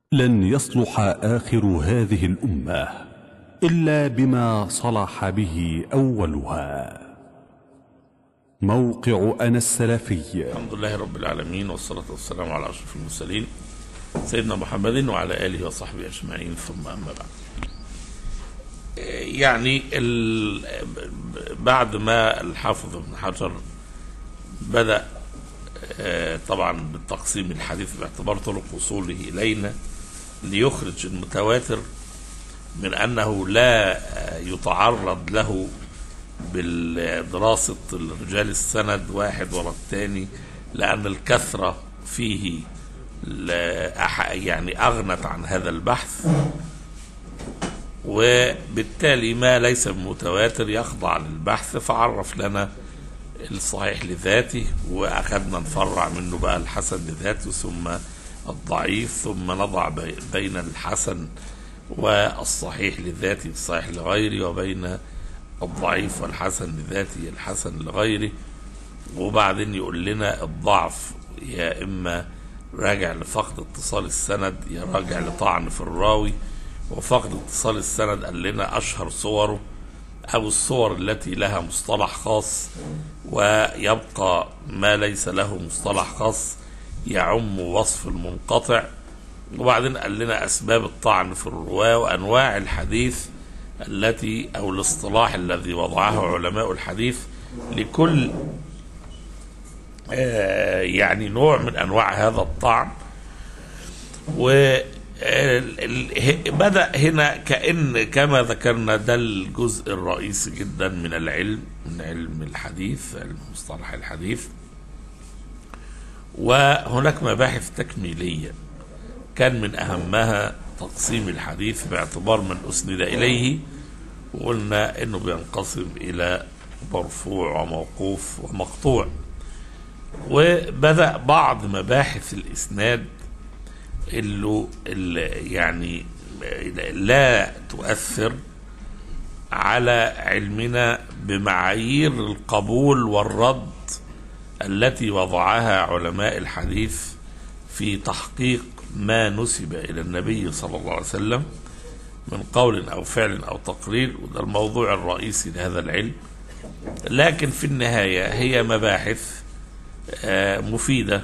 لن يصلح اخر هذه الامه الا بما صلح به اولها موقع انا السلفي الحمد لله رب العالمين والصلاة والسلام على أشرف المرسلين سيدنا محمد وعلى آله وصحبه أجمعين ثم أما بعد يعني ال... بعد ما الحافظ ابن حجر بدأ آه، طبعا بالتقسيم الحديث باعتبار طرق وصوله إلينا ليخرج المتواتر من أنه لا آه، يتعرض له بالدراسة رجال السند واحد ورا الثاني لأن الكثرة فيه لا أح- يعني أغنت عن هذا البحث وبالتالي ما ليس بمتواتر يخضع للبحث فعرف لنا الصحيح لذاته وأخذنا نفرع منه بقى الحسن لذاته ثم الضعيف ثم نضع بي- بين الحسن والصحيح لذاته الصحيح لغيره وبين الضعيف والحسن لذاته الحسن لغيره وبعدين يقول لنا الضعف يا إما راجع لفقد اتصال السند يا راجع لطعن في الراوي وفقد اتصال السند قال لنا أشهر صوره أو الصور التي لها مصطلح خاص ويبقى ما ليس له مصطلح خاص يعم وصف المنقطع وبعدين قال لنا أسباب الطعن في الرواة وأنواع الحديث التي أو الاصطلاح الذي وضعه علماء الحديث لكل آه، يعني نوع من أنواع هذا الطعن و ال- ال- بدأ هنا كأن كما ذكرنا ده الجزء الرئيسي جدا من العلم من علم الحديث علم مصطلح الحديث وهناك مباحث تكميلية كان من أهمها تقسيم الحديث باعتبار من أسند إليه وقلنا أنه بينقسم إلى مرفوع وموقوف ومقطوع وبدأ بعض مباحث الإسناد اللي اللي يعني لا تؤثر على علمنا بمعايير القبول والرد التي وضعها علماء الحديث في تحقيق ما نسب إلى النبي صلى الله عليه وسلم من قول أو فعل أو تقرير وده الموضوع الرئيسي لهذا العلم لكن في النهاية هي مباحث آه، مفيدة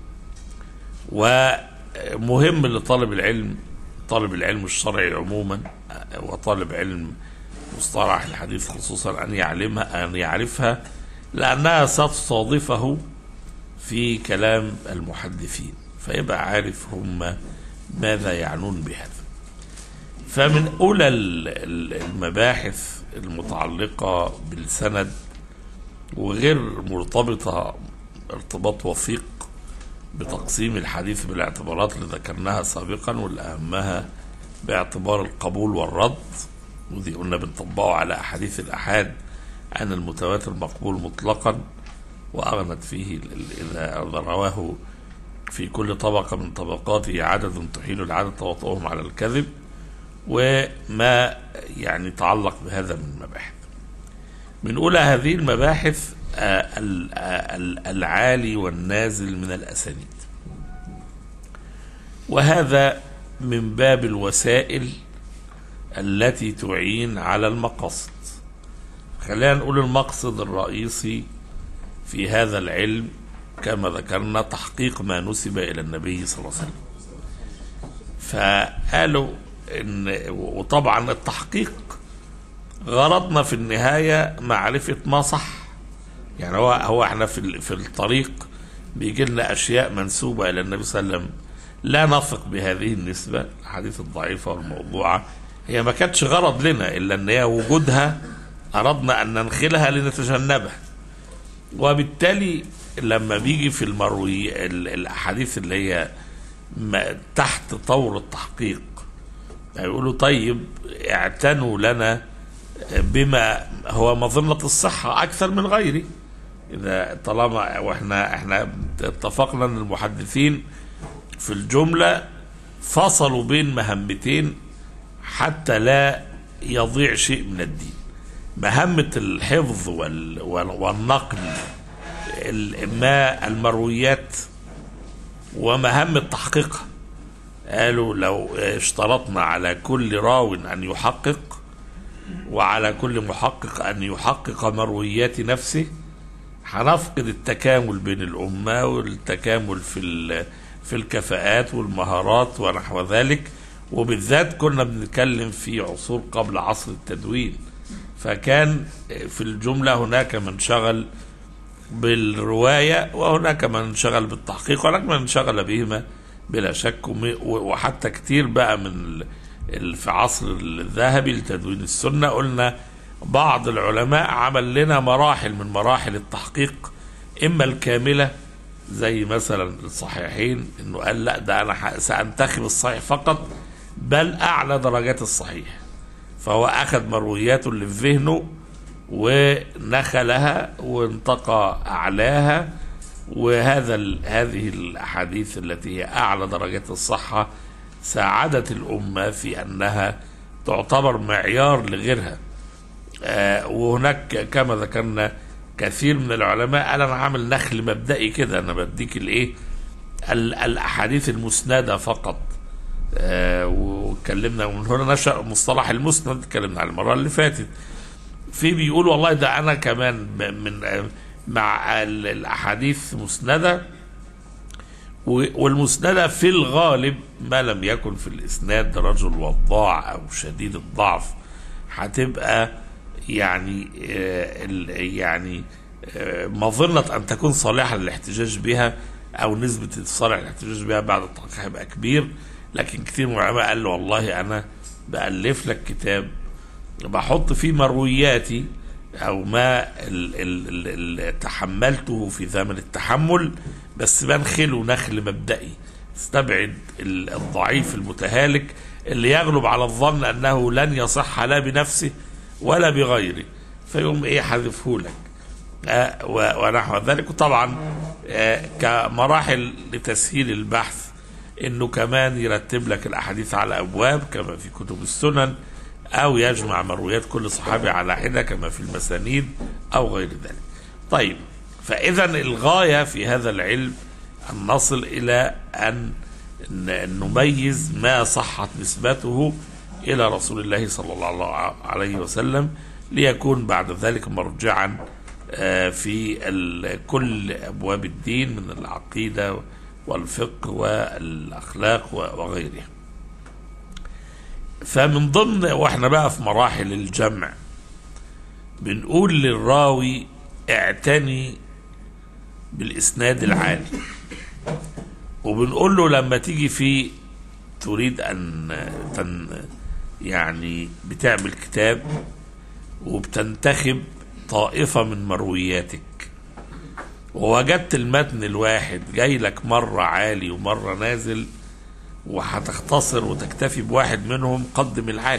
ومهم لطالب العلم طالب العلم الشرعي عموما آه، وطالب علم مصطلح الحديث خصوصا أن يعلمها أن يعرفها لأنها ستستضيفه في كلام المحدثين فيبقى عارف هم ماذا يعنون بهذا فمن أولى ال- ال- المباحث المتعلقة بالسند وغير مرتبطة ارتباط وثيق بتقسيم الحديث بالاعتبارات اللي ذكرناها سابقا واللي أهمها باعتبار القبول والرد ودي قلنا بنطبقه على أحاديث الأحاد أن المتواتر مقبول مطلقا وأغنت فيه ال- ال- إذا رواه في كل طبقة من طبقاته عدد تحيل العدد تواطؤهم على الكذب وما يعني يتعلق بهذا من المباحث من أولى هذه المباحث آه، ال- آه، ال- العالي والنازل من الأسانيد وهذا من باب الوسائل التي تعين على المقاصد خلينا نقول المقصد الرئيسي في هذا العلم كما ذكرنا تحقيق ما نسب إلى النبي صلى الله عليه وسلم فقالوا إن وطبعا التحقيق غرضنا في النهاية معرفة ما صح يعني هو هو احنا في ال- في الطريق بيجي لنا اشياء منسوبه الى النبي صلى الله عليه وسلم لا نثق بهذه النسبه الحديث الضعيفه والموضوعه هي ما كانتش غرض لنا الا ان هي وجودها اردنا ان ننخلها لنتجنبها وبالتالي لما بيجي في المروي ال- الاحاديث اللي هي ما- تحت طور التحقيق يقولوا طيب اعتنوا لنا بما هو مظنة الصحة أكثر من غيره إذا طالما وإحنا إحنا اتفقنا أن المحدثين في الجملة فصلوا بين مهمتين حتى لا يضيع شيء من الدين مهمة الحفظ وال وال- والنقل ال- ما المرويات ومهمة تحقيقها قالوا لو اشترطنا على كل راو أن يحقق وعلى كل محقق أن يحقق مرويات نفسه هنفقد التكامل بين الأمة والتكامل في ال- في الكفاءات والمهارات ونحو ذلك وبالذات كنا بنتكلم في عصور قبل عصر التدوين فكان في الجملة هناك من شغل بالرواية وهناك من انشغل بالتحقيق وهناك من انشغل بهما بلا شك وم- وحتى كتير بقى من ال- ال- في عصر الذهبي لتدوين السنة قلنا بعض العلماء عمل لنا مراحل من مراحل التحقيق إما الكاملة زي مثلا الصحيحين انه قال لا ده انا ح- سانتخب الصحيح فقط بل اعلى درجات الصحيح فهو اخذ مروياته اللي في ذهنه ونخلها وانتقى اعلاها وهذا ال- هذه الاحاديث التي هي اعلى درجات الصحه ساعدت الامه في انها تعتبر معيار لغيرها آه، وهناك كما ذكرنا كثير من العلماء قال انا عامل نخل مبدئي كده انا بديك الايه ال- الاحاديث المسنده فقط آه، واتكلمنا ومن هنا نشا مصطلح المسند اتكلمنا على المره اللي فاتت في بيقول والله ده انا كمان ب- من آه، مع ال- الاحاديث مسنده و- والمسندة في الغالب ما لم يكن في الإسناد رجل وضاع أو شديد الضعف هتبقى يعني آه، ال- يعني آه، مظنة أن تكون صالحة للاحتجاج بها أو نسبة الصالح للاحتجاج بها بعد التحقيق هيبقى كبير لكن كثير من العلماء قال له والله أنا بألف لك كتاب بحط فيه مروياتي او ما ال ال ال ال تحملته في زمن التحمل بس بنخله نخل مبدئي استبعد ال- الضعيف المتهالك اللي يغلب على الظن انه لن يصح لا بنفسه ولا بغيره فيقوم ايه حذفه لك آه، و- ونحو ذلك وطبعا آه، كمراحل لتسهيل البحث انه كمان يرتب لك الاحاديث على ابواب كما في كتب السنن او يجمع مرويات كل صحابي على حده كما في المسانيد او غير ذلك. طيب فاذا الغايه في هذا العلم ان نصل الى ان ن- نميز ما صحت نسبته الى رسول الله صلى الله عليه وسلم ليكون بعد ذلك مرجعا آه، في ال- كل ابواب الدين من العقيده والفقه والاخلاق و- وغيرها. فمن ضمن واحنا بقى في مراحل الجمع بنقول للراوي اعتني بالاسناد العالي وبنقول له لما تيجي في تريد ان تن يعني بتعمل كتاب وبتنتخب طائفه من مروياتك ووجدت المتن الواحد جاي لك مره عالي ومره نازل وهتختصر وتكتفي بواحد منهم قدم العالي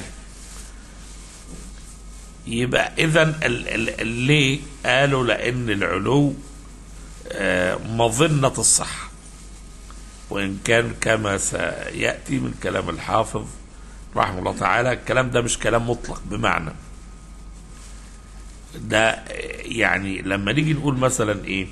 يبقى اذا ليه قالوا لان العلو آه، مظنة الصحة وإن كان كما سيأتي من كلام الحافظ رحمه الله تعالى الكلام ده مش كلام مطلق بمعنى ده آه، يعني لما نيجي نقول مثلا ايه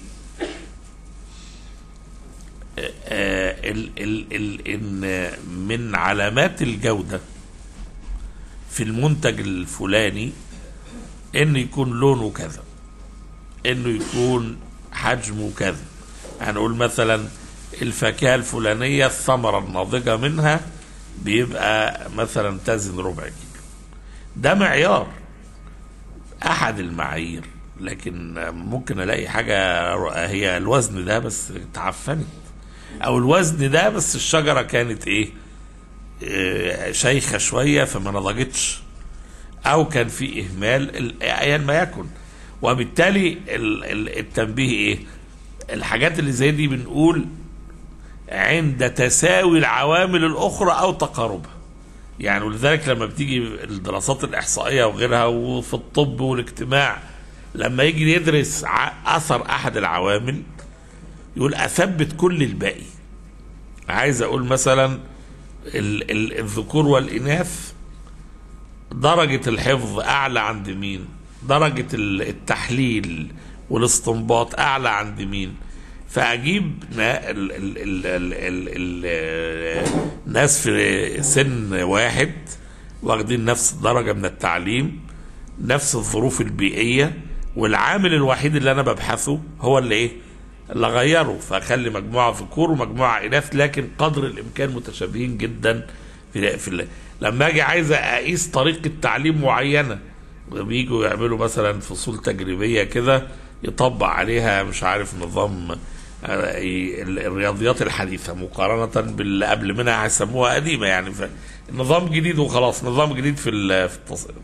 آه، ال ال ال ان من علامات الجودة في المنتج الفلاني انه يكون لونه كذا انه يكون حجمه كذا هنقول مثلا الفاكهة الفلانية الثمرة الناضجة منها بيبقى مثلا تزن ربع كيلو ده معيار احد المعايير لكن ممكن الاقي حاجة هي الوزن ده بس تعفنت او الوزن ده بس الشجرة كانت ايه آه، شيخة شوية فما نضجتش او كان في اهمال ال- ايا ما يكن وبالتالي ال- ال- التنبيه ايه الحاجات اللي زي دي بنقول عند تساوي العوامل الاخرى او تقاربها يعني ولذلك لما بتيجي الدراسات الاحصائيه وغيرها وفي الطب والاجتماع لما يجي يدرس ع- اثر احد العوامل يقول اثبت كل الباقي عايز اقول مثلا ال- ال- الذكور والاناث درجة الحفظ أعلى عند مين؟ درجة ال- التحليل والاستنباط أعلى عند مين؟ فاجيب نا- ال- ال- ال- ال- ال- ال- ناس في سن واحد واخدين نفس الدرجه من التعليم نفس الظروف البيئيه والعامل الوحيد اللي انا ببحثه هو اللي ايه؟ اللي اغيره فاخلي مجموعه ذكور ومجموعه اناث لكن قدر الامكان متشابهين جدا في في ال- لما اجي عايز اقيس طريقه تعليم معينه بيجوا يعملوا مثلا فصول تجريبيه كده يطبق عليها مش عارف نظام آه، ي- ال- الرياضيات الحديثه مقارنه باللي قبل منها هيسموها قديمه يعني نظام جديد وخلاص نظام جديد في ال- في التص...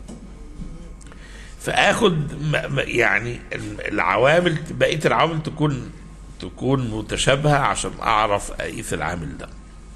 فاخد م- م- يعني العوامل بقيه العوامل تكون تكون متشابهه عشان اعرف اقيس العامل ده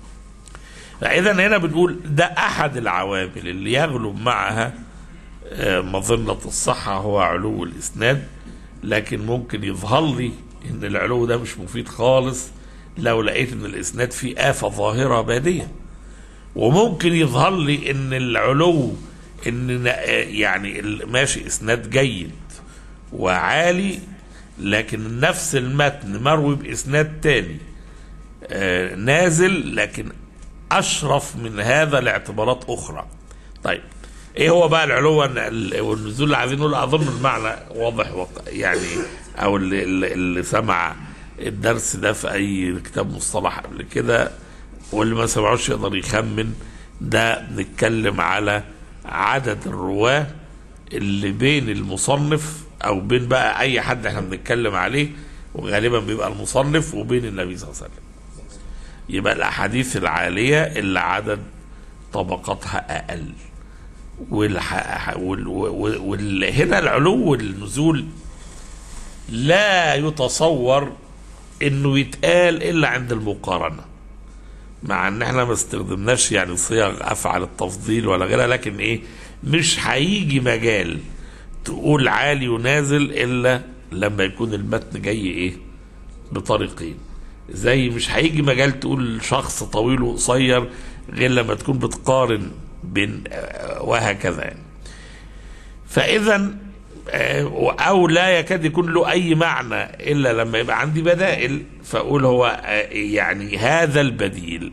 فاذا هنا بنقول ده احد العوامل اللي يغلب معها آه، مظنه الصحه هو علو الاسناد لكن ممكن يظهر لي ان العلو ده مش مفيد خالص لو لقيت ان الاسناد فيه افه ظاهره باديه وممكن يظهر لي ان العلو ان ن- يعني ال- ماشي اسناد جيد وعالي لكن نفس المتن مروي باسناد تاني آه، نازل لكن اشرف من هذا لاعتبارات اخرى طيب ايه هو بقى العلو وال- والنزول اللي عايزين نقول اظن المعنى واضح وق- يعني او اللي, اللي اللي سمع الدرس ده في اي كتاب مصطلح قبل كده واللي ما سمعوش يقدر يخمن ده بنتكلم على عدد الرواه اللي بين المصنف او بين بقى اي حد احنا بنتكلم عليه وغالبا بيبقى المصنف وبين النبي صلى الله عليه وسلم يبقى الاحاديث العاليه اللي عدد طبقاتها اقل والح... وال... وال... وال... هنا العلو والنزول لا يتصور انه يتقال الا عند المقارنه مع ان احنا ما استخدمناش يعني صيغ افعل التفضيل ولا غيرها لكن ايه مش هيجي مجال تقول عالي ونازل الا لما يكون المتن جاي ايه بطريقين زي مش هيجي مجال تقول شخص طويل وقصير غير لما تكون بتقارن بين آه، وهكذا يعني فاذا آه، او لا يكاد يكون له اي معنى الا لما يبقى عندي بدائل فاقول هو آه، يعني هذا البديل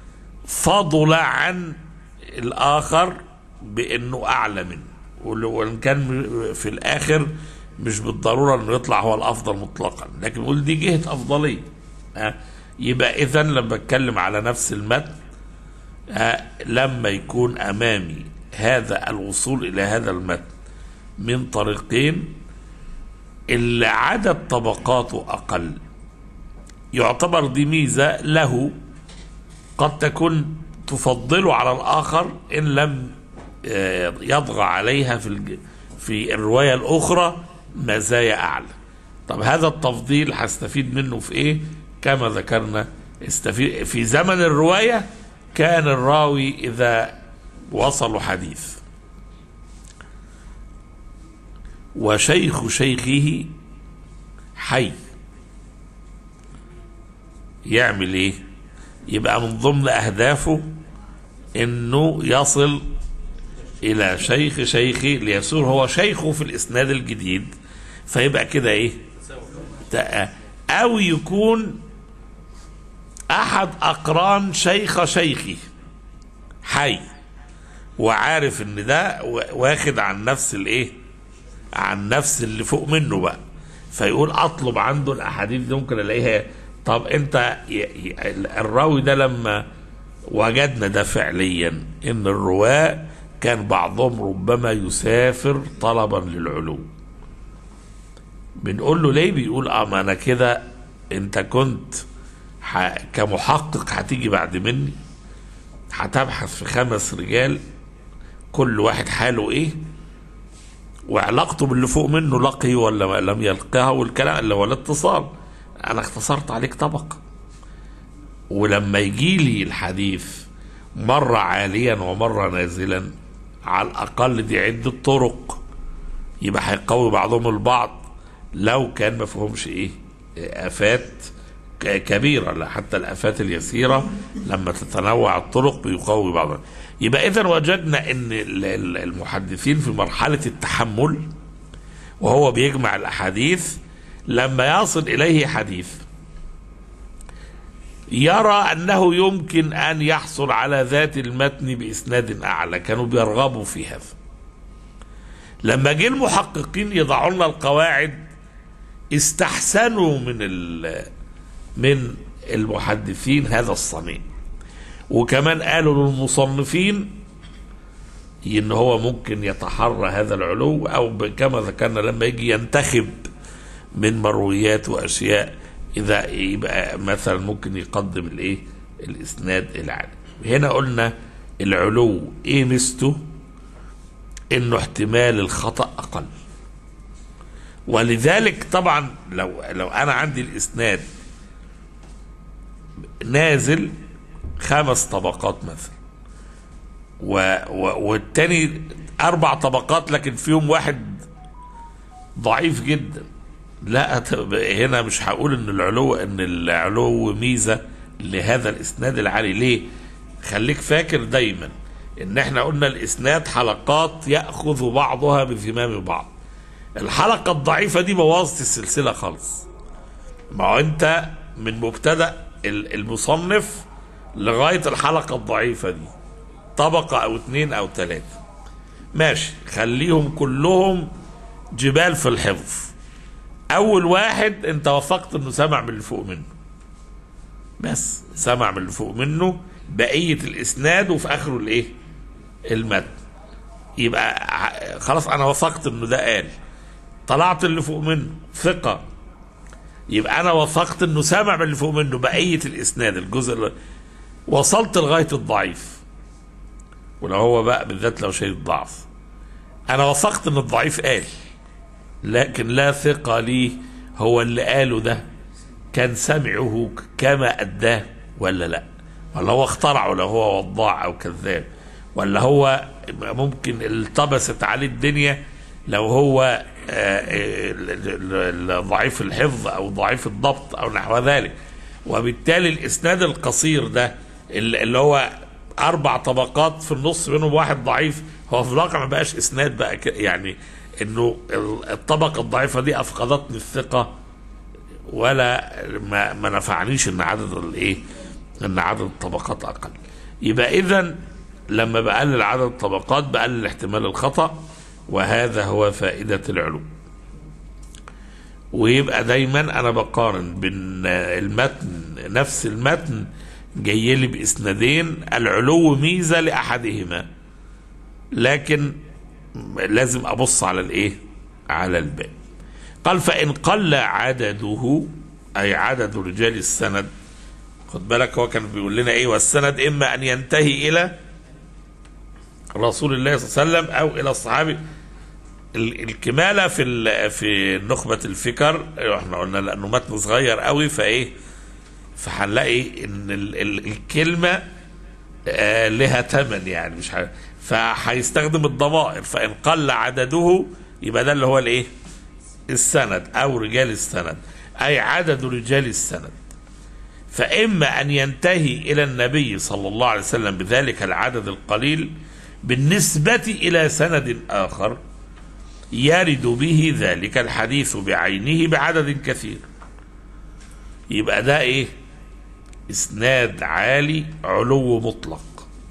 فضل عن الاخر بانه اعلى منه ول- وان كان في الاخر مش بالضروره انه يطلع هو الافضل مطلقا لكن نقول دي جهه افضليه آه، يبقى اذا لما اتكلم على نفس المتن آه، لما يكون امامي هذا الوصول الى هذا المتن من طريقين اللي عدد طبقاته اقل يعتبر دي ميزه له قد تكون تفضله على الاخر ان لم آه، يطغى عليها في الج- في الروايه الاخرى مزايا اعلى طب هذا التفضيل هستفيد منه في ايه كما ذكرنا استفيد في زمن الروايه كان الراوي اذا وصلوا حديث وشيخ شيخه حي يعمل ايه يبقى من ضمن اهدافه انه يصل الى شيخ شيخه ليصير هو شيخه في الاسناد الجديد فيبقى كده ايه تق- او يكون احد اقران شيخ شيخه حي وعارف ان ده وا- واخد عن نفس الايه عن نفس اللي فوق منه بقى فيقول اطلب عنده الاحاديث دي ممكن الاقيها طب انت ي- ي- الراوي ده لما وجدنا ده فعليا ان الرواه كان بعضهم ربما يسافر طلبا للعلو بنقول له ليه بيقول اه ما انا كده انت كنت ح... كمحقق هتيجي بعد مني هتبحث في خمس رجال كل واحد حاله ايه وعلاقته باللي فوق منه لقي ولا ما لم يلقها والكلام اللي هو الاتصال انا اختصرت عليك طبق ولما يجي لي الحديث مرة عاليا ومرة نازلا على الأقل دي عدة طرق يبقى هيقوي بعضهم البعض لو كان ما فيهمش ايه آفات ك- كبيرة لا حتى الآفات اليسيرة لما تتنوع الطرق بيقوي بعضها يبقى إذا وجدنا أن ال- ال- المحدثين في مرحلة التحمل وهو بيجمع الأحاديث لما يصل إليه حديث يرى انه يمكن ان يحصل على ذات المتن باسناد اعلى كانوا بيرغبوا في هذا لما جه المحققين يضعوا لنا القواعد استحسنوا من ال من المحدثين هذا الصنيع وكمان قالوا للمصنفين ان هو ممكن يتحرى هذا العلو او ب- كما ذكرنا لما يجي ينتخب من مرويات واشياء اذا يبقى مثلا ممكن يقدم الايه الاسناد العالي هنا قلنا العلو ايه ميزته انه احتمال الخطا اقل ولذلك طبعا لو لو انا عندي الاسناد نازل خمس طبقات مثلا و و والتاني اربع طبقات لكن فيهم واحد ضعيف جدا لا طب هنا مش هقول ان العلو ان العلو ميزه لهذا الاسناد العالي ليه خليك فاكر دايما ان احنا قلنا الاسناد حلقات ياخذ بعضها بزمام بعض الحلقه الضعيفه دي بوظت السلسله خالص ما هو انت من مبتدا ال- المصنف لغايه الحلقه الضعيفه دي طبقه او اتنين او تلاته ماشي خليهم كلهم جبال في الحفظ اول واحد انت وثقت انه سمع من اللي فوق منه بس سمع من اللي فوق منه بقيه الاسناد وفي اخره الايه المتن يبقى ع- خلاص انا وثقت انه ده قال طلعت اللي فوق منه ثقه يبقى انا وثقت انه سمع من اللي فوق منه بقيه الاسناد الجزء اللي وصلت لغايه الضعيف ولو هو بقى بالذات لو شيء ضعف انا وثقت ان الضعيف قال لكن لا ثقة لي هو اللي قاله ده كان سمعه كما أداه ولا لا ولا هو اخترعه ولا هو وضاع أو كذاب ولا هو ممكن التبست عليه الدنيا لو هو آه، ال- ال- ال- ضعيف الحفظ أو ضعيف الضبط أو نحو ذلك وبالتالي الإسناد القصير ده اللي اللي هو أربع طبقات في النص منهم واحد ضعيف هو في الواقع ما بقاش إسناد بقى ك- يعني إنه ال- الطبقة الضعيفة دي أفقدتني الثقة ولا ما, ما نفعنيش ان عدد الايه ان عدد الطبقات اقل يبقى اذا لما بقلل عدد الطبقات بقلل احتمال الخطا وهذا هو فائده العلوم ويبقى دايما انا بقارن بين المتن نفس المتن جاي لي باسنادين العلو ميزه لاحدهما لكن لازم ابص على الايه على الباقي قال فإن قل عدده أي عدد رجال السند خد بالك هو كان بيقول لنا إيه والسند إما أن ينتهي إلى رسول الله صلى الله عليه وسلم أو إلى الصحابي ال- الكمالة في ال- في نخبة الفكر احنا قلنا لأنه متن صغير قوي فإيه فهنلاقي إن ال ال الكلمة آه لها ثمن يعني مش ح- فهيستخدم الضمائر فإن قل عدده يبقى ده اللي هو الإيه؟ السند أو رجال السند أي عدد رجال السند فإما أن ينتهي إلى النبي صلى الله عليه وسلم بذلك العدد القليل بالنسبة إلى سند آخر يرد به ذلك الحديث بعينه بعدد كثير يبقى ده إيه إسناد عالي علو مطلق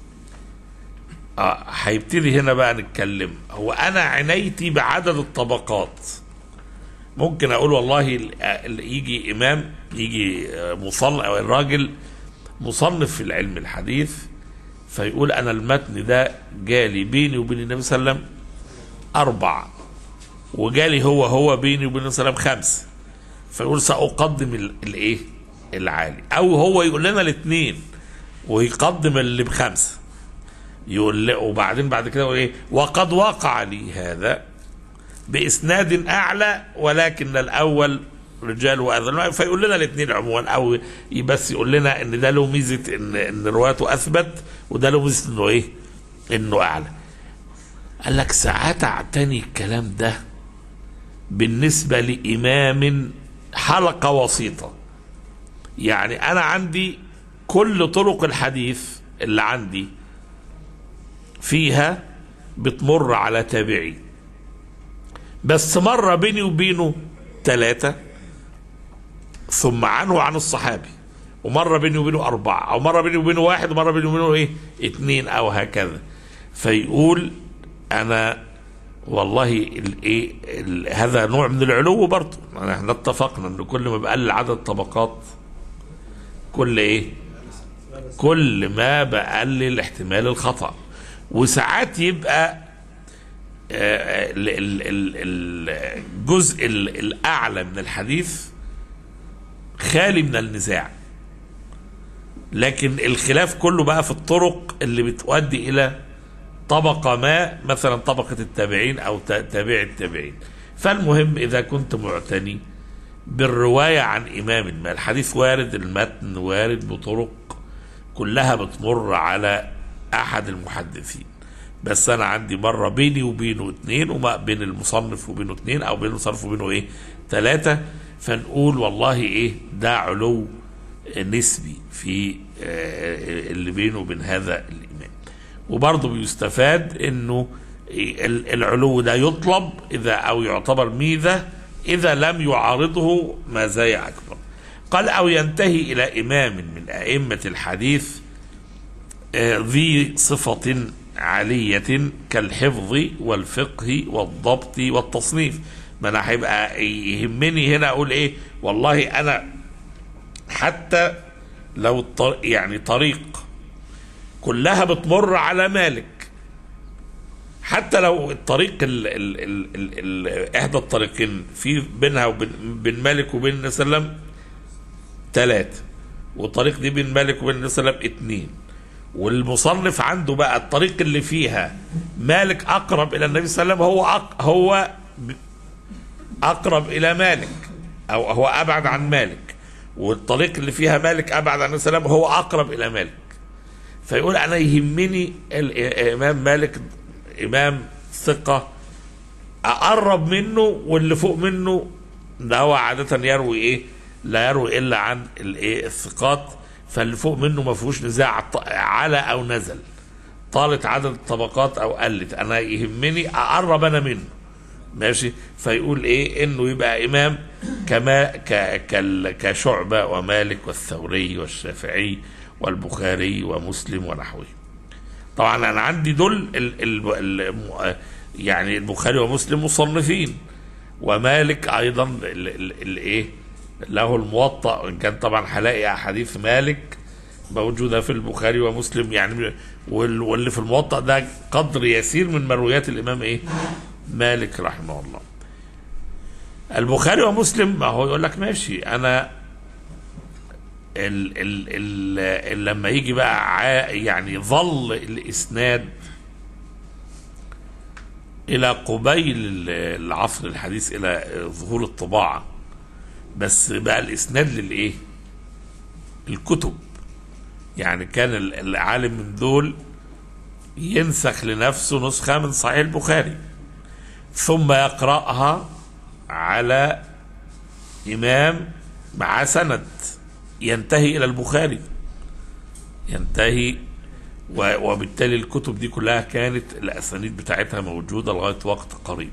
آه هيبتدي هنا بقى نتكلم هو أنا عنايتي بعدد الطبقات ممكن اقول والله ال- ال- يجي امام يجي مصنف او الراجل مصنف في العلم الحديث فيقول انا المتن ده جالي بيني وبين النبي صلى الله عليه وسلم اربع وجالي هو هو بيني وبين النبي صلى الله عليه وسلم خمسه فيقول ساقدم ال- الايه العالي او هو يقول لنا الاثنين ويقدم اللي بخمسه يقول له وبعدين بعد كده يقول ايه وقد وقع لي هذا باسناد اعلى ولكن الاول رجال واذن فيقول لنا الاثنين عموما او بس يقول لنا ان ده له ميزه ان ان روايته اثبت وده له ميزه انه ايه؟ انه اعلى. قال لك ساعات اعتني الكلام ده بالنسبه لامام حلقه وسيطه. يعني انا عندي كل طرق الحديث اللي عندي فيها بتمر على تابعي بس مرة بيني وبينه ثلاثة ثم عنه عن الصحابي ومره بيني وبينه اربعه او مره بيني وبينه واحد ومره بيني وبينه ايه اتنين او هكذا فيقول انا والله الايه ال- هذا نوع من العلو برضه يعني احنا اتفقنا ان كل ما بقلل عدد الطبقات كل ايه كل ما بقلل احتمال الخطا وساعات يبقى آه، ال- ال- ال- الجزء ال- الاعلى من الحديث خالي من النزاع لكن الخلاف كله بقى في الطرق اللي بتؤدي الى طبقة ما مثلا طبقة التابعين أو تا- تابع التابعين فالمهم إذا كنت معتني بالرواية عن إمام ما الحديث وارد المتن وارد بطرق كلها بتمر على أحد المحدثين بس أنا عندي مرة بيني وبينه اتنين وما بين المصنف وبينه اتنين أو بين المصنف وبينه إيه ثلاثة فنقول والله إيه ده علو نسبي في آه، اللي بينه وبين هذا الإمام وبرضه بيستفاد انه ال- العلو ده يطلب اذا او يعتبر ميزه اذا لم يعارضه مزايا اكبر قال او ينتهي الى امام من ائمه الحديث آه، ذي صفه عاليه كالحفظ والفقه والضبط والتصنيف ما انا هيبقى يهمني هنا اقول ايه والله انا حتى لو الطر- يعني طريق كلها بتمر على مالك حتى لو الطريق ال ال ال ال ال احدى الطريقين في بينها وبين بين مالك وبين النبي صلى الله عليه وسلم ثلاثة والطريق دي بين مالك وبين النبي صلى الله عليه وسلم اثنين والمصنف عنده بقى الطريق اللي فيها مالك اقرب الى النبي صلى الله عليه وسلم هو أق هو ب- اقرب الى مالك او هو ابعد عن مالك والطريق اللي فيها مالك ابعد عن النبي صلى الله عليه وسلم هو اقرب الى مالك فيقول انا يهمني الامام مالك امام ثقه اقرب منه واللي فوق منه ده هو عاده يروي ايه لا يروي الا عن الايه الثقات فاللي فوق منه ما فيهوش نزاع ط- على او نزل طالت عدد الطبقات او قلت انا يهمني اقرب انا منه ماشي فيقول ايه انه يبقى امام كما ك كال- كشعبه ومالك والثوري والشافعي والبخاري ومسلم ونحوه طبعا انا عندي دول ال ال ال يعني البخاري ومسلم مصنفين ومالك ايضا ال- ال- الايه له الموطأ وان كان طبعا هلاقي احاديث مالك موجوده في البخاري ومسلم يعني وال- واللي في الموطأ ده قدر يسير من مرويات الامام ايه مالك رحمه الله البخاري ومسلم ما هو يقول لك ماشي انا ال ال ال ال لما يجي بقى ع- يعني ظل الاسناد الى قبيل ال- العصر الحديث الى ظهور الطباعه بس بقى الاسناد للايه الكتب يعني كان ال- العالم من دول ينسخ لنفسه نسخه من صحيح البخاري ثم يقرأها على إمام مع سند ينتهي إلى البخاري ينتهي و- وبالتالي الكتب دي كلها كانت الأسانيد بتاعتها موجودة لغاية وقت قريب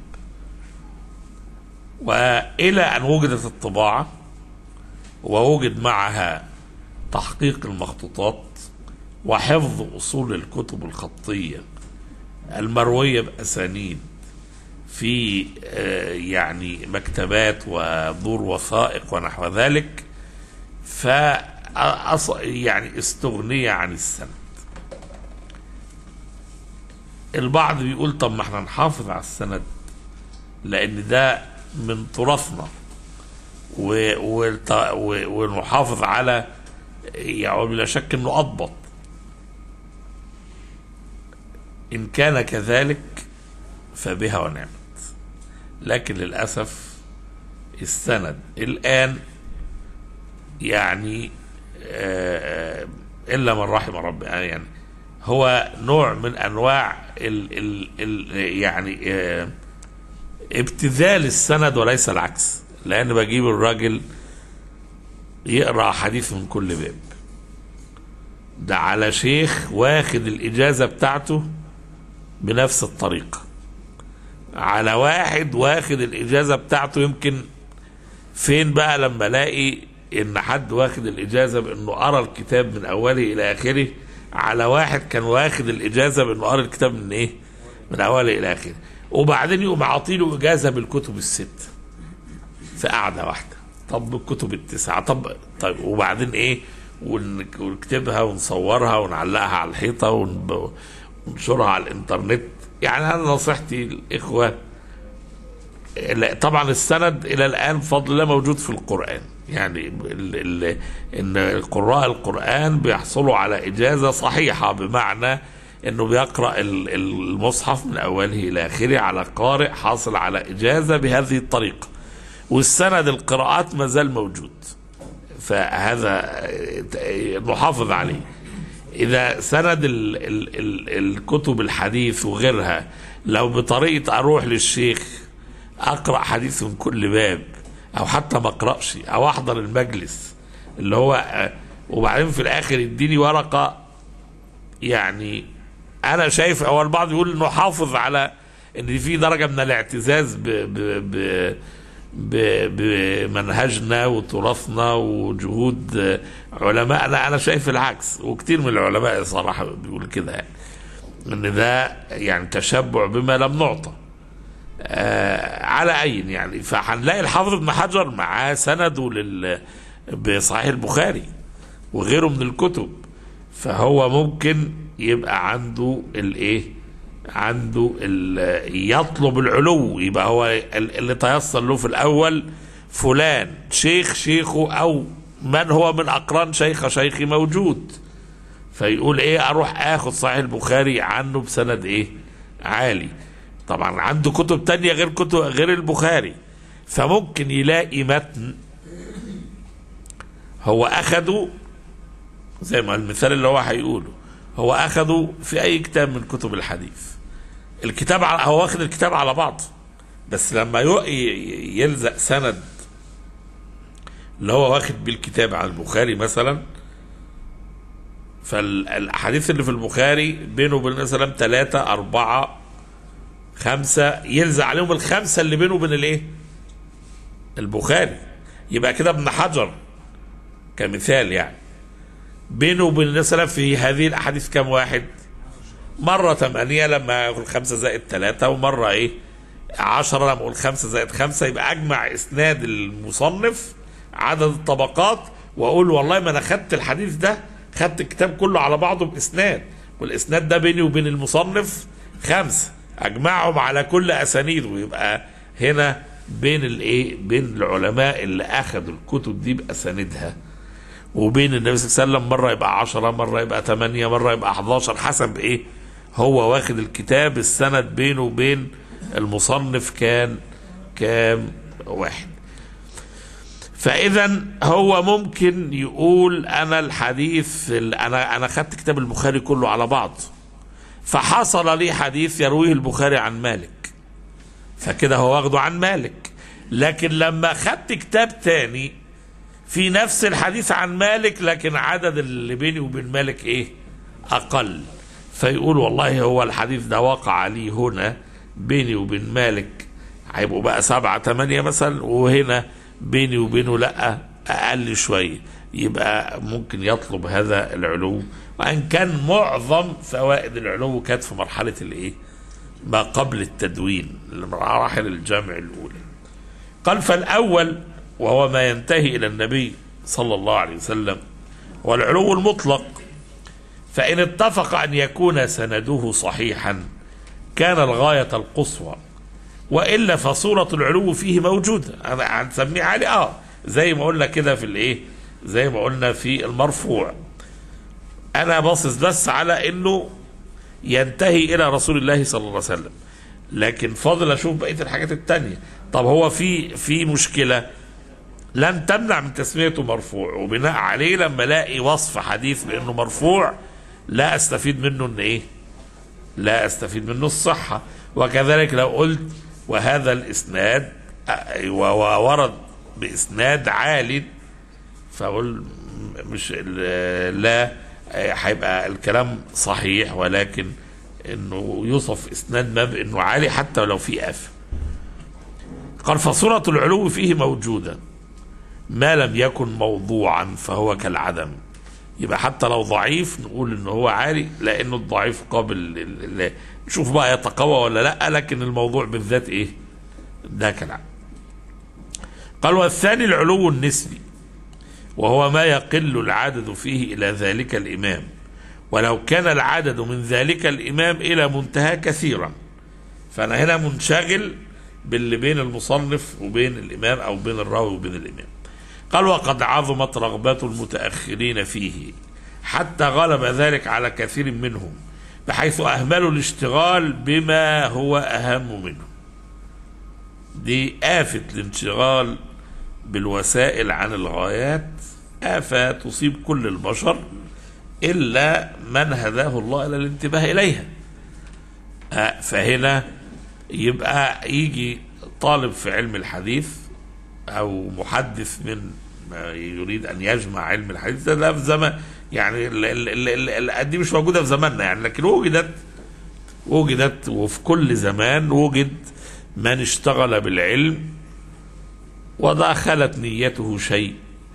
وإلى أن وجدت الطباعة ووجد معها تحقيق المخطوطات وحفظ أصول الكتب الخطية المروية بأسانيد في آه، يعني مكتبات ودور وثائق ونحو ذلك ف يعني استغني عن السند البعض بيقول طب ما احنا نحافظ على السند لان ده من تراثنا و... والت... و... ونحافظ على يعني بلا شك انه اضبط ان كان كذلك فبها ونعمت لكن للأسف السند الآن يعني آه، إلا من رحم ربنا يعني هو نوع من أنواع ال ال ال يعني آه، ابتذال السند وليس العكس لأن بجيب الراجل يقرأ حديث من كل باب ده على شيخ واخد الإجازة بتاعته بنفس الطريقة على واحد واخد الإجازة بتاعته يمكن فين بقى لما الاقي ان حد واخد الاجازه بانه قرا الكتاب من اوله الى اخره على واحد كان واخد الاجازه بانه قرا الكتاب من ايه؟ من اوله الى اخره وبعدين يقوم عاطيله اجازه بالكتب الست في قعده واحده طب بالكتب التسعه طب طيب وبعدين ايه؟ ون- ونكتبها ونصورها ونعلقها على الحيطه ونب- وننشرها على الانترنت يعني انا نصيحتي للاخوه لا، طبعا السند الى الان بفضل الله موجود في القران يعني ال ال ان قراء القران بيحصلوا على اجازه صحيحه بمعنى انه بيقرا ال- المصحف من اوله الى اخره على قارئ حاصل على اجازه بهذه الطريقه والسند القراءات ما زال موجود فهذا آه، نحافظ عليه اذا سند ال ال ال الكتب الحديث وغيرها لو بطريقه اروح للشيخ اقرا حديث من كل باب او حتى ما اقراش او احضر المجلس اللي هو آه، وبعدين في الاخر يديني ورقه يعني انا شايف او البعض يقول نحافظ على ان في درجه من الاعتزاز ب ب ب ب- بمنهجنا وتراثنا وجهود آه، علمائنا انا شايف العكس وكتير من العلماء صراحه بيقول كده يعني ان ده يعني تشبع بما لم نعطى آه على اي يعني فهنلاقي الحافظ ابن حجر معاه سنده لل بصحيح البخاري وغيره من الكتب فهو ممكن يبقى عنده الايه عنده ال- يطلب العلو يبقى هو ال- اللي تيسر له في الاول فلان شيخ شيخه او من هو من اقران شيخ شيخي موجود فيقول ايه اروح اخد صحيح البخاري عنه بسند ايه عالي طبعا عنده كتب تانية غير كتب غير البخاري فممكن يلاقي متن هو اخده زي ما المثال اللي هو هيقوله هو اخده في اي كتاب من كتب الحديث الكتاب على هو واخد الكتاب على بعض بس لما يو- ي- يلزق سند اللي هو واخد بيه الكتاب عن البخاري مثلا فالاحاديث اللي في البخاري بينه وبين مثلا ثلاثة أربعة خمسة يلزق عليهم الخمسة اللي بينه وبين الايه؟ البخاري يبقى كده ابن حجر كمثال يعني بينه وبين مثلا في هذه الاحاديث كم واحد؟ مرة ثمانية لما يقول خمسة زائد ثلاثة ومرة ايه؟ عشرة لما اقول خمسة زائد خمسة يبقى اجمع اسناد المصنف عدد الطبقات واقول والله ما انا خدت الحديث ده خدت الكتاب كله على بعضه باسناد والاسناد ده بيني وبين المصنف خمسة اجمعهم على كل اسانيده ويبقى هنا بين الايه بين العلماء اللي اخذوا الكتب دي باسانيدها وبين النبي صلى الله عليه وسلم مرة يبقى عشرة مرة يبقى ثمانية مرة يبقى 11 حسب ايه هو واخد الكتاب السند بينه وبين المصنف كان كام واحد فاذا هو ممكن يقول انا الحديث ال- انا انا خدت كتاب البخاري كله على بعض فحصل لي حديث يرويه البخاري عن مالك فكده هو واخده عن مالك لكن لما خدت كتاب تاني في نفس الحديث عن مالك لكن عدد اللي بيني وبين مالك ايه اقل فيقول والله هو الحديث ده وقع لي هنا بيني وبين مالك هيبقوا بقى سبعة تمانية مثلا وهنا بيني وبينه لا اقل شوية يبقى ممكن يطلب هذا العلو وان كان معظم فوائد العلو كانت في مرحلة الايه ما قبل التدوين مراحل الجمع الاولى قال فالأول وهو ما ينتهي إلى النبي صلى الله عليه وسلم والعلو المطلق فإن اتفق أن يكون سنده صحيحا كان الغاية القصوى وإلا فصورة العلو فيه موجودة أنا هنسميه عالي آه زي ما قلنا كده في الإيه زي ما قلنا في المرفوع أنا باصص بس على إنه ينتهي إلى رسول الله صلى الله عليه وسلم لكن فاضل اشوف بقيه الحاجات التانية طب هو في في مشكله لن تمنع من تسميته مرفوع وبناء عليه لما الاقي وصف حديث بانه مرفوع لا استفيد منه ان ايه لا استفيد منه الصحه وكذلك لو قلت وهذا الاسناد أ- وورد باسناد عال فاقول مش ال- لا هيبقى الكلام صحيح ولكن انه يوصف اسناد ما بانه عالي حتى لو في اف قال فصورة العلو فيه موجودة ما لم يكن موضوعا فهو كالعدم يبقى حتى لو ضعيف نقول ان هو عالي لانه الضعيف قابل لل- لل- نشوف بقى يتقوى ولا لا لكن الموضوع بالذات ايه ده كالعدم قال والثاني العلو النسبي وهو ما يقل العدد فيه الى ذلك الامام ولو كان العدد من ذلك الامام الى منتهى كثيرا فانا هنا منشغل باللي بين المصنف وبين الامام او بين الراوي وبين الامام قال وقد عظمت رغبات المتاخرين فيه حتى غلب ذلك على كثير منهم بحيث اهملوا الاشتغال بما هو اهم منه دي آفة الانشغال بالوسائل عن الغايات آفة تصيب كل البشر إلا من هداه الله إلى الانتباه إليها آه، فهنا يبقى يجي طالب في علم الحديث أو محدث من ما يريد أن يجمع علم الحديث ده, ده في زمن يعني ال- ال- ال- ال- ال- دي مش موجودة في زماننا يعني لكن وجدت وجدت وفي كل زمان وجد من اشتغل بالعلم ودخلت نيته شيء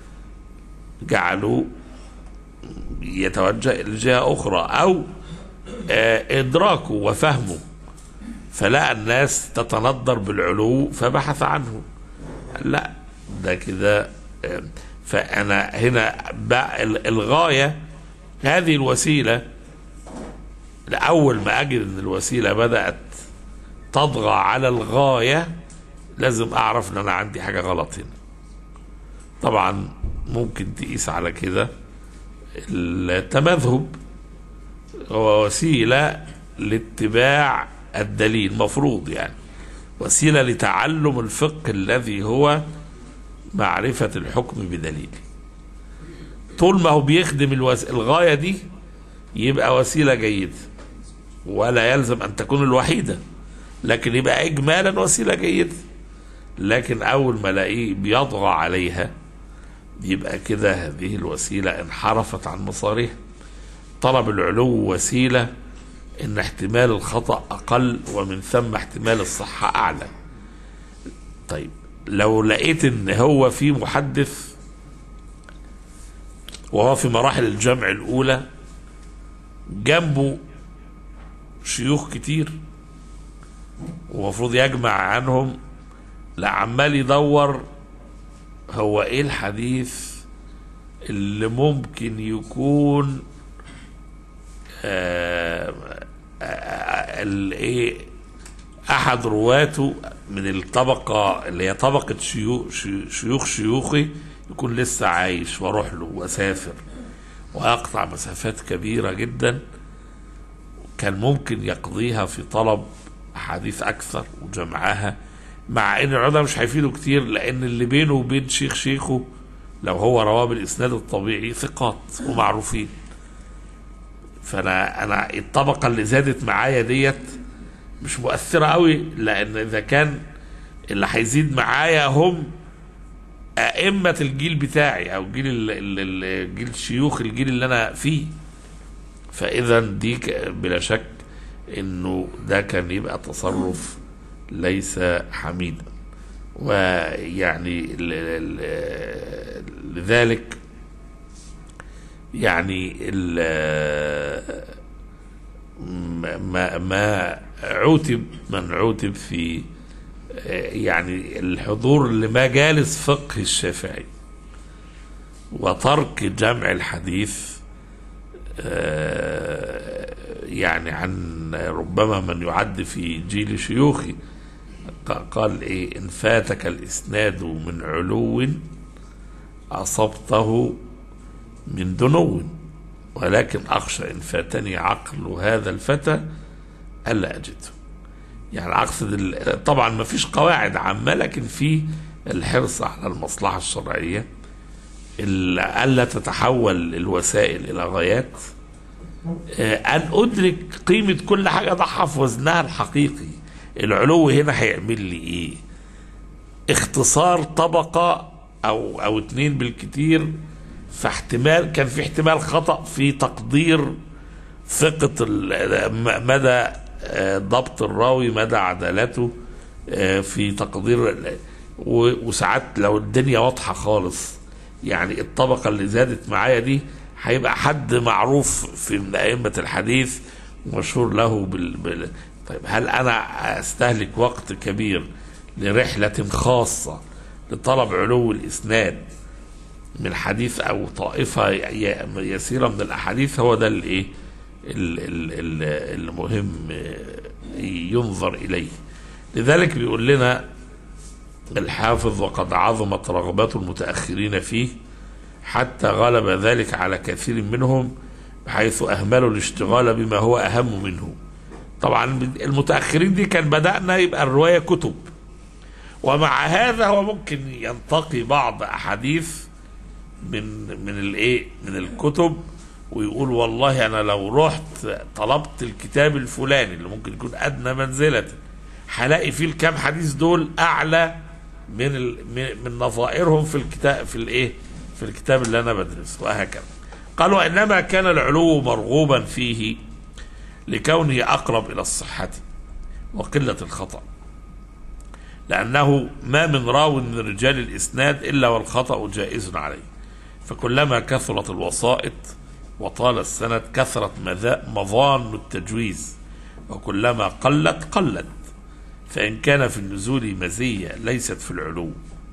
جعله يتوجه إلى جهة أخرى أو آه، إدراكه وفهمه فلقى الناس تتندر بالعلو فبحث عنه لا ده كده آه، فأنا هنا بقى ال- الغاية هذه الوسيلة لأول ما أجد أن الوسيلة بدأت تطغى على الغاية لازم أعرف أن أنا عندي حاجة غلط هنا طبعا ممكن تقيس على كده التمذهب هو وسيلة لاتباع الدليل مفروض يعني وسيلة لتعلم الفقه الذي هو معرفة الحكم بدليله طول ما هو بيخدم الوس... الغاية دي يبقى وسيلة جيدة ولا يلزم أن تكون الوحيدة لكن يبقى إجمالا وسيلة جيدة لكن أول ما الاقيه بيطغى عليها يبقى كده هذه الوسيلة انحرفت عن مسارها طلب العلو وسيلة ان احتمال الخطأ اقل ومن ثم احتمال الصحة اعلى طيب لو لقيت ان هو في محدث وهو في مراحل الجمع الاولى جنبه شيوخ كتير ومفروض يجمع عنهم لا عمال يدور هو ايه الحديث اللي ممكن يكون آه، آه، ال- ايه احد رواته من الطبقه اللي هي طبقه شيوخ شيوخ شيوخي يكون لسه عايش واروح له واسافر واقطع مسافات كبيره جدا كان ممكن يقضيها في طلب احاديث اكثر وجمعها مع ان العلماء مش هيفيدوا كتير لان اللي بينه وبين شيخ شيخه لو هو رواه بالاسناد الطبيعي ثقات ومعروفين فانا انا الطبقه اللي زادت معايا ديت مش مؤثره قوي لان اذا كان اللي هيزيد معايا هم ائمه الجيل بتاعي او جيل ال- ال- ال- جيل شيوخ الجيل اللي انا فيه فاذا دي ك- بلا شك انه ده كان يبقى تصرف ليس حميدا ويعني ل- ل- لذلك يعني ال- ما- ما ما عوتب من عوتب في يعني الحضور لمجالس فقه الشافعي وترك جمع الحديث آه، يعني عن ربما من يعد في جيل شيوخي ق- قال ايه ان فاتك الاسناد من علو اصبته من دنو ولكن اخشى ان فاتني عقل هذا الفتى الا اجده يعني اقصد ال- طبعا ما فيش قواعد عامه لكن في الحرص على المصلحه الشرعيه ال- الا تتحول الوسائل الى غايات آه، ان ادرك قيمه كل حاجه ضعها في وزنها الحقيقي العلو هنا هيعمل لي ايه اختصار طبقه او او اتنين بالكتير فاحتمال كان في احتمال خطا في تقدير ثقه ال- م- مدى آه، ضبط الراوي مدى عدالته آه، في تقدير ال- و- وساعات لو الدنيا واضحه خالص يعني الطبقه اللي زادت معايا دي هيبقى حد معروف في من ائمه الحديث مشهور له بال... بال... طيب هل انا استهلك وقت كبير لرحله خاصه لطلب علو الاسناد من حديث او طائفه ي- يسيره من الاحاديث هو ده الايه ال- ال- ال- المهم آه، ينظر اليه لذلك بيقول لنا الحافظ وقد عظمت رغبات المتاخرين فيه حتى غلب ذلك على كثير منهم بحيث اهملوا الاشتغال بما هو اهم منه طبعا المتاخرين دي كان بدانا يبقى الروايه كتب ومع هذا هو ممكن ينتقي بعض احاديث من من الايه من الكتب ويقول والله انا لو رحت طلبت الكتاب الفلاني اللي ممكن يكون ادنى منزله هلاقي فيه الكام حديث دول اعلى من ال من, من نظائرهم في الكتاب في الايه في الكتاب اللي انا بدرسه وهكذا قال وانما كان العلو مرغوبا فيه لكونه اقرب الى الصحه وقله الخطأ لأنه ما من راو من رجال الإسناد إلا والخطأ جائز عليه فكلما كثرت الوسائط وطال السند كثرت مذا- مظان التجويز وكلما قلت قلت فإن كان في النزول مزية ليست في العلو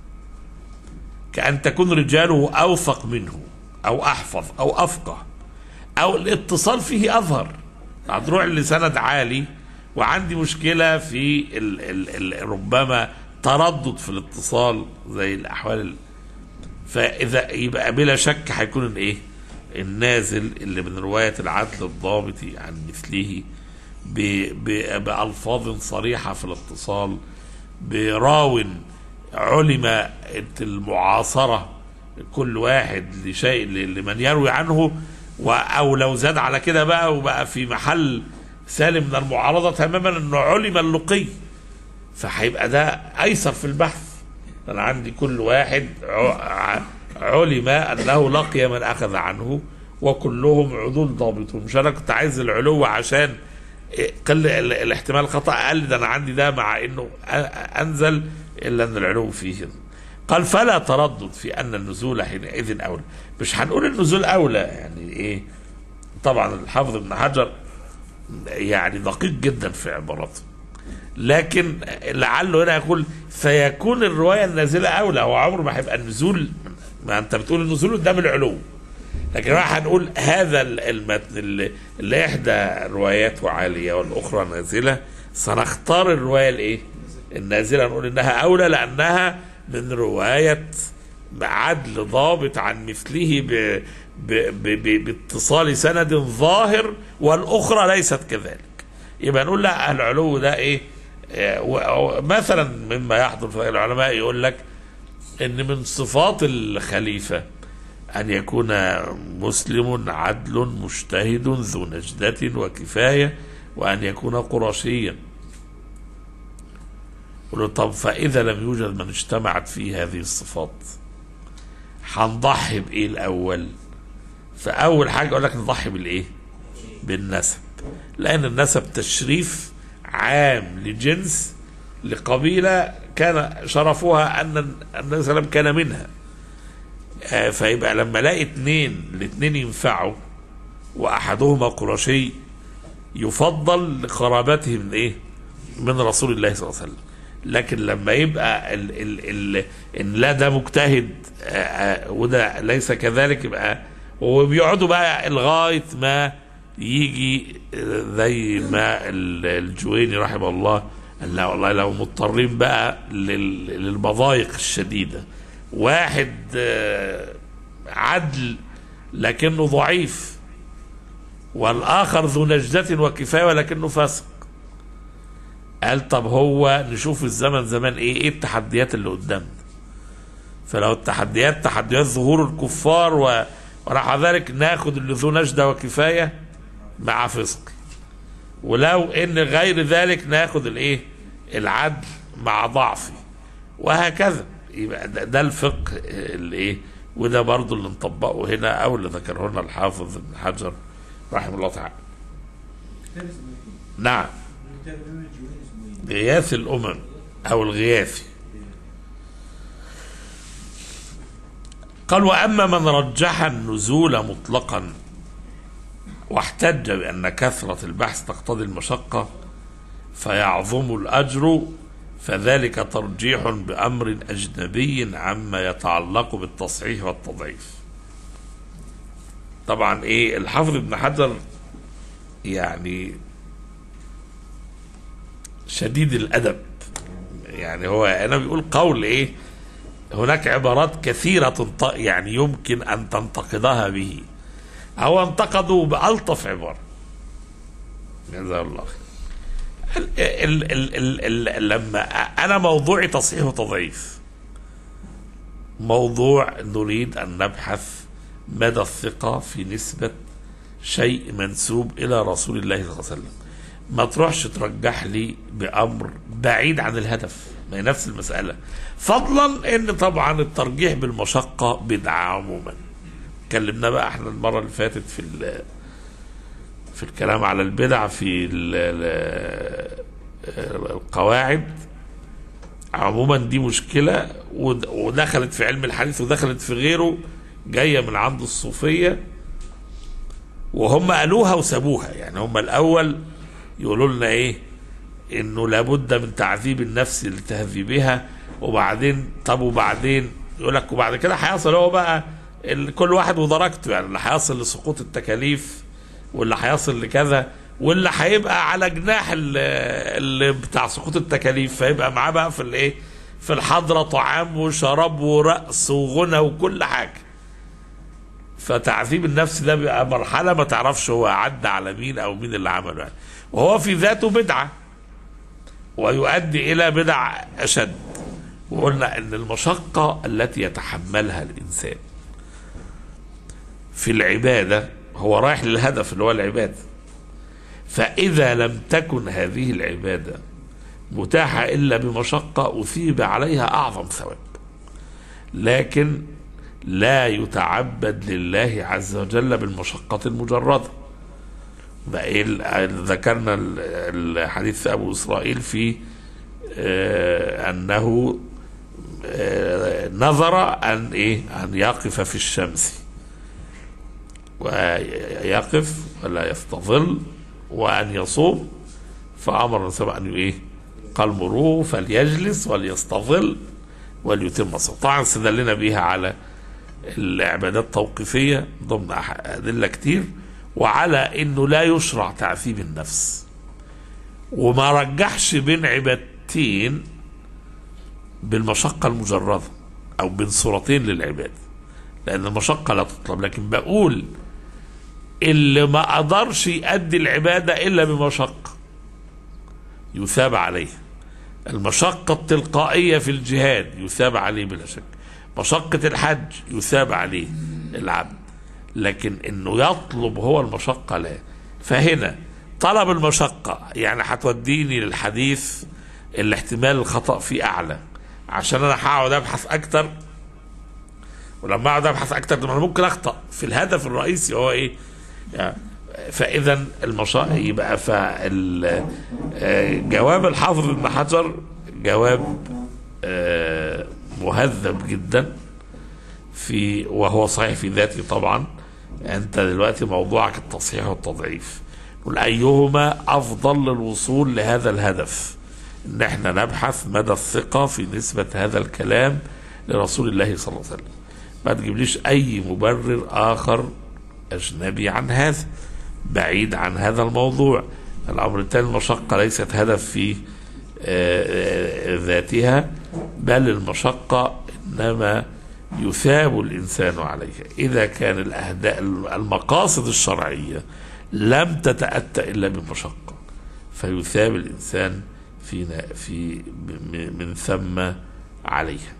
كأن تكون رجاله أوثق منه أو أحفظ أو أفقه أو الاتصال فيه أظهر هتروح لسند عالي وعندي مشكلة في ال ال ال ربما تردد في الاتصال زي الأحوال ال- فإذا يبقى بلا شك هيكون الإيه؟ النازل اللي من رواية العدل الضابط عن مثله ب- ب- بألفاظ صريحة في الاتصال براو علم المعاصرة كل واحد لشيء لمن يروي عنه و- أو لو زاد على كده بقى وبقى في محل سالم من المعارضة تماما أنه علم اللقي فهيبقى ده أيسر في البحث أنا عندي كل واحد ع- علم أنه لقي من أخذ عنه وكلهم عدول ضابطون مش أنا كنت عايز العلو عشان قل ال- الاحتمال الخطأ أقل ده أنا عندي ده مع أنه أ- أنزل إلا أن العلو فيه قال فلا تردد في أن النزول حينئذ أولى مش هنقول النزول أولى يعني إيه طبعا الحافظ ابن حجر يعني دقيق جدا في عباراته لكن لعله هنا يقول فيكون الروايه النازله اولى هو عمره ما هيبقى النزول ما انت بتقول النزول قدام العلو لكن احنا هنقول هذا ال- المتن اللي, اللي احدى رواياته عاليه والاخرى نازله سنختار الروايه الايه؟ النازله نقول انها اولى لانها من روايه عدل ضابط عن مثله ب ب ب ب باتصال سند ظاهر والاخرى ليست كذلك يبقى نقول لا العلو ده ايه آه، و- و- مثلا مما يحضر في العلماء يقول لك ان من صفات الخليفه ان يكون مسلم عدل مجتهد ذو نجدة وكفايه وان يكون قرشيا يقول له طب فاذا لم يوجد من اجتمعت فيه هذه الصفات هنضحي بايه الاول فاول حاجه اقول لك نضحي بالايه بالنسب لان النسب تشريف عام لجنس لقبيله كان شرفها ان النبي صلى الله عليه وسلم كان منها آه، فيبقى لما الاقي اتنين الاتنين ينفعوا واحدهما قرشي يفضل لقرابته من ايه؟ من رسول الله صلى الله عليه وسلم لكن لما يبقى ال ال ال ان لا ده مجتهد آه، آه، وده ليس كذلك يبقى وبيقعدوا بقى لغايه ما يجي آه، زي ما ال- الجويني رحمه الله قال لا والله لو مضطرين بقى لل- للمضايق الشديده واحد آه، عدل لكنه ضعيف والاخر ذو نجدة وكفايه ولكنه فاسق قال طب هو نشوف الزمن زمان ايه ايه التحديات اللي قدامنا فلو التحديات تحديات ظهور الكفار و... وراح ذلك ناخد اللي ذو نجدة وكفاية مع فسق ولو ان غير ذلك ناخد الايه العدل مع ضعفه وهكذا يبقى ده, ده الفقه الايه وده برضو اللي نطبقه هنا او اللي ذكره لنا الحافظ ابن حجر رحمه الله تعالى نعم غياث الامم او الغياثي قال واما من رجح النزول مطلقا واحتج بان كثره البحث تقتضي المشقه فيعظم الاجر فذلك ترجيح بامر اجنبي عما يتعلق بالتصحيح والتضعيف طبعا ايه الحافظ ابن حجر يعني شديد الادب يعني هو انا بيقول قول ايه هناك عبارات كثيرة تنط- يعني يمكن أن تنتقدها به هو انتقدوا بألطف عبارة جزاه الله خير. ال ال ال ال لما أنا موضوعي تصحيح وتضعيف موضوع نريد أن نبحث مدى الثقة في نسبة شيء منسوب إلى رسول الله صلى الله عليه وسلم ما تروحش ترجح لي بأمر بعيد عن الهدف ما هي نفس المسألة فضلا ان طبعا الترجيح بالمشقة بدعة عموما اتكلمنا بقى احنا المرة اللي فاتت في ال- في الكلام على البدع في ال- ال- القواعد عموما دي مشكلة ود- ودخلت في علم الحديث ودخلت في غيره جاية من عند الصوفية وهم قالوها وسابوها يعني هم الأول يقولوا لنا إيه إنه لابد من تعذيب النفس لتهذيبها وبعدين طب وبعدين يقول لك وبعد كده هيحصل هو بقى ال- كل واحد ودرجته يعني اللي هيصل لسقوط التكاليف واللي هيصل لكذا واللي هيبقى على جناح ال- اللي بتاع سقوط التكاليف فيبقى معاه بقى في الايه في الحضره طعام وشراب ورقص وغنى وكل حاجه فتعذيب النفس ده بيبقى مرحله ما تعرفش هو عدى على مين او مين اللي عمله يعني وهو في ذاته بدعه ويؤدي الى بدع اشد وقلنا ان المشقه التي يتحملها الانسان في العباده هو رايح للهدف اللي هو العباده فاذا لم تكن هذه العباده متاحه الا بمشقه اثيب عليها اعظم ثواب لكن لا يتعبد لله عز وجل بالمشقه المجرده بقى إيه ال- ذكرنا ال- الحديث ابو اسرائيل في آه، انه آه، نظر ان ايه ان يقف في الشمس ويقف ولا يستظل وان يصوم فامر النبي صلى الله عليه وسلم ان ايه قال مروه فليجلس وليستظل وليتم صوم طبعا استدلنا بيها على العبادات التوقيفيه ضمن أح- ادله كتير وعلى انه لا يشرع تعذيب النفس وما رجحش بين عبادتين بالمشقه المجرده او بين صورتين للعباده لان المشقه لا تطلب لكن بقول اللي ما قدرش يؤدي العباده الا بمشقه يثاب عليه المشقه التلقائيه في الجهاد يثاب عليه بلا شك مشقه الحج يثاب عليه العبد لكن انه يطلب هو المشقه لا فهنا طلب المشقه يعني هتوديني للحديث اللي احتمال الخطا فيه اعلى عشان انا هقعد ابحث اكتر ولما اقعد ابحث اكتر طب انا ممكن اخطا في الهدف الرئيسي هو ايه يعني فاذا المشا يبقى فال آه، جواب الحافظ ابن حجر جواب آه، مهذب جدا في وهو صحيح في ذاته طبعا انت دلوقتي موضوعك التصحيح والتضعيف قل ايهما افضل للوصول لهذا الهدف ان احنا نبحث مدى الثقه في نسبه هذا الكلام لرسول الله صلى الله عليه وسلم ما تجيبليش اي مبرر اخر اجنبي عن هذا بعيد عن هذا الموضوع الامر الثاني المشقه ليست هدف في آه، آه، ذاتها بل المشقه انما يثاب الانسان عليها اذا كان الاهداف المقاصد الشرعيه لم تتاتى الا بالمشقه فيثاب الانسان في في م- من ثم عليها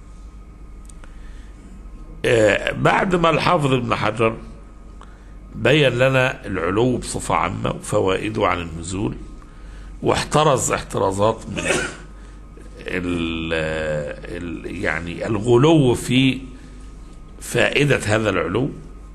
آه، بعد ما الحافظ ابن حجر بين لنا العلو بصفة عامة وفوائده عن النزول واحترز احترازات من ال ال يعني الغلو في فائدة هذا العلو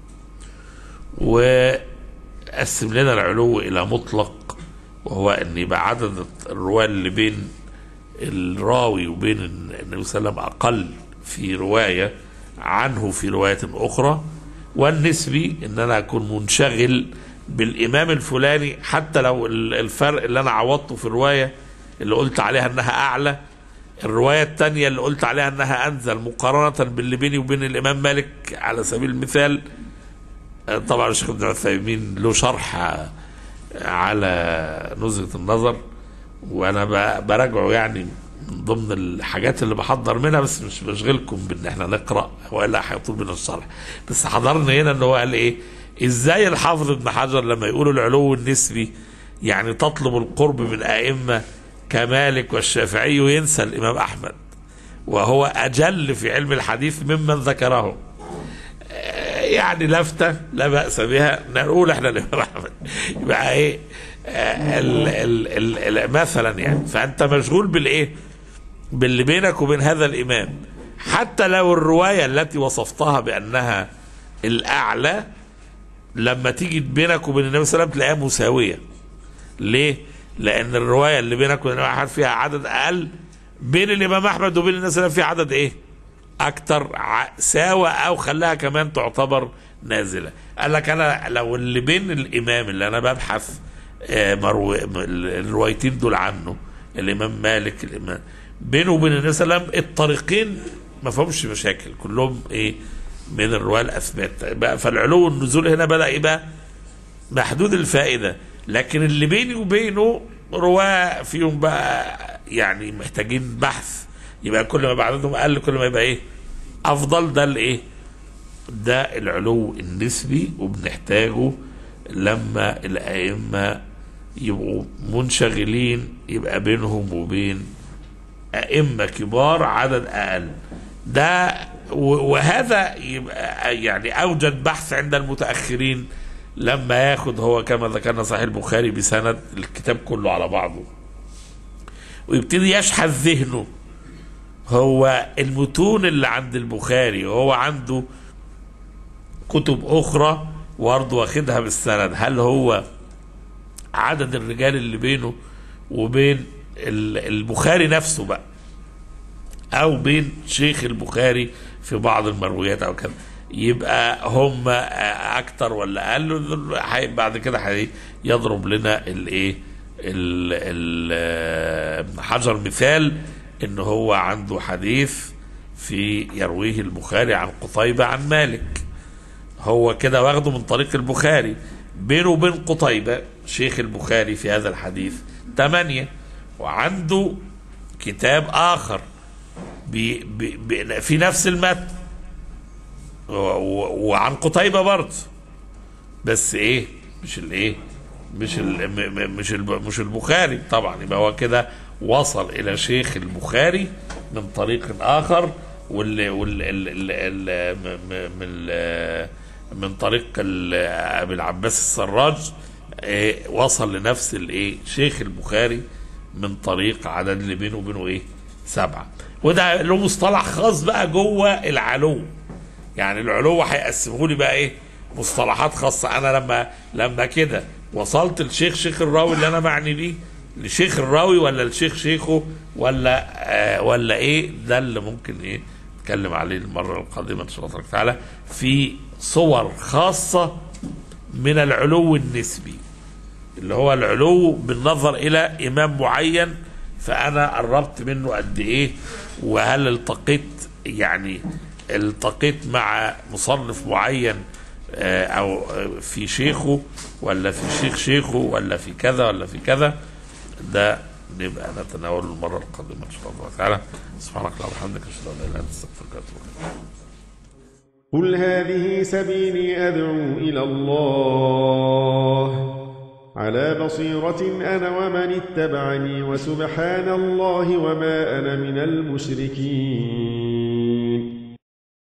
وقسم لنا العلو إلى مطلق وهو أن يبقى عدد الرواة اللي بين الراوي وبين النبي صلى الله عليه وسلم أقل في رواية عنه في رواية أخرى والنسبي إن أنا أكون منشغل بالإمام الفلاني حتى لو ال- الفرق اللي أنا عوضته في الرواية اللي قلت عليها إنها أعلى الرواية الثانية اللي قلت عليها إنها أنزل مقارنة باللي بيني وبين الإمام مالك على سبيل المثال آه، طبعا الشيخ ابن عثيمين له شرح آه، على نزهة النظر وانا ب- براجعه يعني من ضمن الحاجات اللي بحضر منها بس مش بشغلكم بان احنا نقرا والا هيطول بنا الشرح بس حضرنا هنا ان هو قال ايه ازاي الحافظ ابن حجر لما يقول العلو النسبي يعني تطلب القرب من ائمه كمالك والشافعي وينسى الامام احمد وهو اجل في علم الحديث ممن ذكره يعني لفتة لا بأس بها نقول احنا الإمام أحمد يبقى ايه آه، ال ال ال ال مثلا يعني فأنت مشغول بالإيه باللي بينك وبين هذا الإمام حتى لو الرواية التي وصفتها بأنها الأعلى لما تيجي بينك وبين النبي صلى الله عليه وسلم تلاقيها مساوية ليه؟ لأن الرواية اللي بينك وبين الإمام أحمد فيها عدد أقل بين الإمام أحمد وبين الناس اللي فيها عدد إيه؟ اكتر ع- ساوى او خلاها كمان تعتبر نازله قال لك انا لو اللي بين الامام اللي انا ببحث آه، مرو... الروايتين دول عنه الامام مالك الامام بينه وبين النبي صلى الله عليه وسلم الطريقين ما فيهمش مشاكل كلهم ايه من الرواه الاثبات بقى فالعلو والنزول هنا بدا يبقى محدود الفائده لكن اللي بيني وبينه رواه فيهم بقى يعني محتاجين بحث يبقى كل ما بعددهم اقل كل ما يبقى ايه افضل ده الايه ده العلو النسبي وبنحتاجه لما الائمه يبقوا منشغلين يبقى بينهم وبين ائمه كبار عدد اقل ده و- وهذا يبقى يعني اوجد بحث عند المتاخرين لما ياخد هو كما ذكرنا صحيح البخاري بسند الكتاب كله على بعضه ويبتدي يشحذ ذهنه هو المتون اللي عند البخاري وهو عنده كتب اخرى برضه واخدها بالسند هل هو عدد الرجال اللي بينه وبين ال- البخاري نفسه بقى او بين شيخ البخاري في بعض المرويات او كده يبقى هم اكتر ولا اقل دول هي- بعد كده هي- يضرب لنا الايه ال- ال- ابن حجر مثال ان هو عنده حديث في يرويه البخاري عن قتيبة عن مالك هو كده واخده من طريق البخاري بينه وبين قتيبة شيخ البخاري في هذا الحديث ثمانية وعنده كتاب آخر بي بي بي في نفس المتن و- و- وعن قتيبة برضه بس ايه مش الايه مش ال م- م- مش ال مش البخاري طبعا يبقى هو كده وصل الى شيخ البخاري من طريق اخر واللي واللي ال- ال- ال- م- م- من ال- من طريق ال- ابي العباس السراج إيه، وصل لنفس الايه شيخ البخاري من طريق عدد اللي بينه وبينه ايه سبعه وده له مصطلح خاص بقى جوه العلو يعني العلو هيقسمه لي بقى ايه مصطلحات خاصه انا لما لما كده وصلت لشيخ شيخ الراوي اللي انا معني بيه لشيخ الراوي ولا لشيخ شيخه ولا آه ولا ايه ده اللي ممكن ايه نتكلم عليه المره القادمه ان شاء الله تبارك وتعالى في صور خاصه من العلو النسبي اللي هو العلو بالنظر الى امام معين فانا قربت منه قد ايه وهل التقيت يعني التقيت مع مصنف معين آه، او آه، في شيخه ولا في شيخ شيخه ولا في كذا ولا في كذا ده نبقى نتناول المره القادمه ان شاء الله تعالى سبحانك اللهم وبحمدك اشهد ان لا اله الا انت استغفرك واتوب اليك قل هذه سبيلي أدعو إلى الله على بصيرة أنا ومن اتبعني وسبحان الله وما أنا من المشركين